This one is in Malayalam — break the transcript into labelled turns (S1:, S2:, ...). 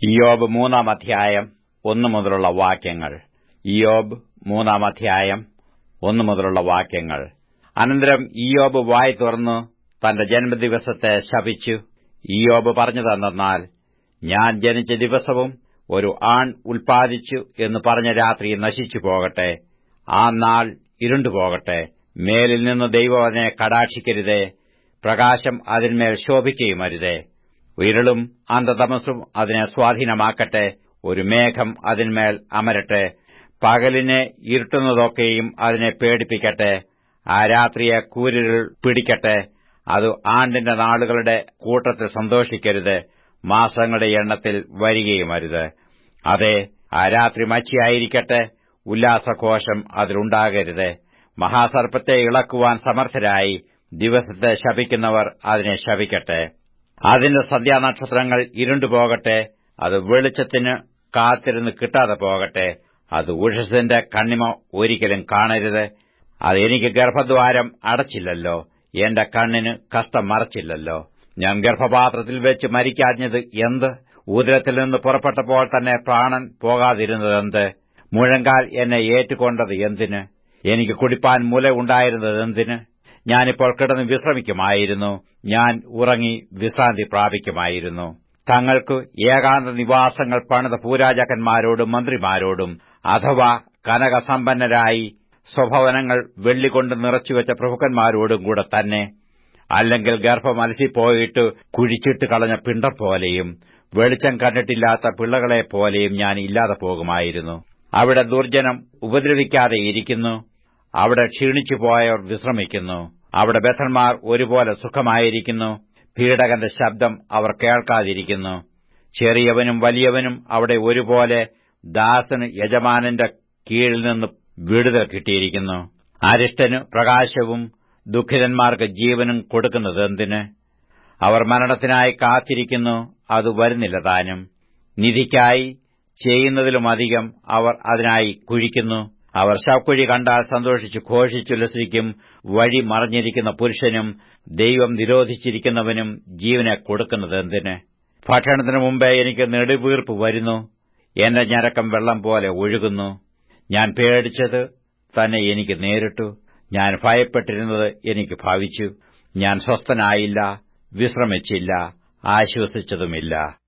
S1: ഇയോബ് മൂന്നാം അധ്യായം ഒന്നു മുതലുള്ള വാക്യങ്ങൾ ഇയോബ് മൂന്നാം അധ്യായം ഒന്നു മുതലുള്ള വാക്യങ്ങൾ അനന്തരം ഇയോബ് വായ് തുറന്നു തന്റെ ജന്മദിവസത്തെ ശപിച്ചു ഇയോബ് പറഞ്ഞതെന്നാൽ ഞാൻ ജനിച്ച ദിവസവും ഒരു ആൺ ഉൽപ്പാദിച്ചു എന്ന് പറഞ്ഞ രാത്രി നശിച്ചു പോകട്ടെ ആ നാൾ ഇരുണ്ടുപോകട്ടെ മേലിൽ നിന്ന് ദൈവം അതിനെ കടാക്ഷിക്കരുതേ പ്രകാശം അതിന്മേൽ ശോഭിക്കുകയുമരുതേ ഇരുളും അന്ധതമസും അതിനെ സ്വാധീനമാക്കട്ടെ ഒരു മേഘം അതിന്മേൽ അമരട്ടെ പകലിനെ ഇരുട്ടുന്നതൊക്കെയും അതിനെ പേടിപ്പിക്കട്ടെ ആ രാത്രിയെ കൂരിരുൾ പിടിക്കട്ടെ അത് ആണ്ടിന്റെ നാളുകളുടെ കൂട്ടത്തിൽ സന്തോഷിക്കരുത് മാസങ്ങളുടെ എണ്ണത്തിൽ വരികയുമരുത് അതെ ആ രാത്രി മച്ചിയായിരിക്കട്ടെ ഉല്ലാസഘോഷം അതിലുണ്ടാകരുത് മഹാസർപ്പത്തെ ഇളക്കുവാൻ സമർത്ഥരായി ദിവസത്തെ ശപിക്കുന്നവർ അതിനെ ശപിക്കട്ടെ അതിന്റെ സന്ധ്യാനക്ഷത്രങ്ങൾ ഇരുണ്ടുപോകട്ടെ അത് വെളിച്ചത്തിന് കാത്തിരുന്ന് കിട്ടാതെ പോകട്ടെ അത് ഉഷസിന്റെ കണ്ണിമ ഒരിക്കലും കാണരുത് അത് എനിക്ക് ഗർഭദ്വാരം അടച്ചില്ലല്ലോ എന്റെ കണ്ണിന് കഷ്ടം മറച്ചില്ലല്ലോ ഞാൻ ഗർഭപാത്രത്തിൽ വെച്ച് മരിക്കാഞ്ഞത് എന്ത് ഉദരത്തിൽ നിന്ന് പുറപ്പെട്ടപ്പോൾ തന്നെ പ്രാണൻ പോകാതിരുന്നതെന്ത് മുഴങ്കാൽ എന്നെ ഏറ്റുകൊണ്ടത് എന്തിന് എനിക്ക് കുടിപ്പാൻ മുല ഉണ്ടായിരുന്നത് എന്തിന് ഞാനിപ്പോൾ കിടന്ന് വിശ്രമിക്കുമായിരുന്നു ഞാൻ ഉറങ്ങി വിശ്രാന്തി പ്രാപിക്കുമായിരുന്നു തങ്ങൾക്ക് ഏകാന്ത നിവാസങ്ങൾ പണിത പൂരാജകന്മാരോടും മന്ത്രിമാരോടും അഥവാ കനകസമ്പന്നരായി സ്വഭവനങ്ങൾ വെള്ളികൊണ്ട് നിറച്ചുവെച്ച പ്രഭുക്കന്മാരോടും കൂടെ തന്നെ അല്ലെങ്കിൽ ഗർഭം അലസിപ്പോയിട്ട് കുഴിച്ചിട്ട് കളഞ്ഞ പിണ്ടർ പോലെയും വെളിച്ചം കണ്ടിട്ടില്ലാത്ത പിള്ളകളെപ്പോലെയും ഞാൻ ഇല്ലാതെ പോകുമായിരുന്നു അവിടെ ദുർജനം ഉപദ്രവിക്കാതെ ഇരിക്കുന്നു അവിടെ ക്ഷീണിച്ചു പോയവർ വിശ്രമിക്കുന്നു അവിടെ ബദ്ധന്മാർ ഒരുപോലെ സുഖമായിരിക്കുന്നു പീഡകന്റെ ശബ്ദം അവർ കേൾക്കാതിരിക്കുന്നു ചെറിയവനും വലിയവനും അവിടെ ഒരുപോലെ ദാസന് യജമാനന്റെ കീഴിൽ നിന്ന് വിടുതൽ കിട്ടിയിരിക്കുന്നു അരിഷ്ടന് പ്രകാശവും ദുഃഖിതന്മാർക്ക് ജീവനും കൊടുക്കുന്നത് എന്തിന് അവർ മരണത്തിനായി കാത്തിരിക്കുന്നു അത് വരുന്നില്ല താനും നിധിക്കായി ചെയ്യുന്നതിലുമധികം അവർ അതിനായി കുഴിക്കുന്നു അവർ ശവക്കുഴി കണ്ടാൽ സന്തോഷിച്ച് ഘോഷിച്ചുല്ലസിക്കും വഴി മറഞ്ഞിരിക്കുന്ന പുരുഷനും ദൈവം നിരോധിച്ചിരിക്കുന്നവനും ജീവനെ കൊടുക്കുന്നത് എന്തിന് ഭക്ഷണത്തിനു മുമ്പേ എനിക്ക് നെടുവീർപ്പ് വരുന്നു എന്റെ ഞരക്കം വെള്ളം പോലെ ഒഴുകുന്നു ഞാൻ പേടിച്ചത് തന്നെ എനിക്ക് നേരിട്ടു ഞാൻ ഭയപ്പെട്ടിരുന്നത് എനിക്ക് ഭാവിച്ചു ഞാൻ സ്വസ്ഥനായില്ല വിശ്രമിച്ചില്ല ആശ്വസിച്ചതുമില്ല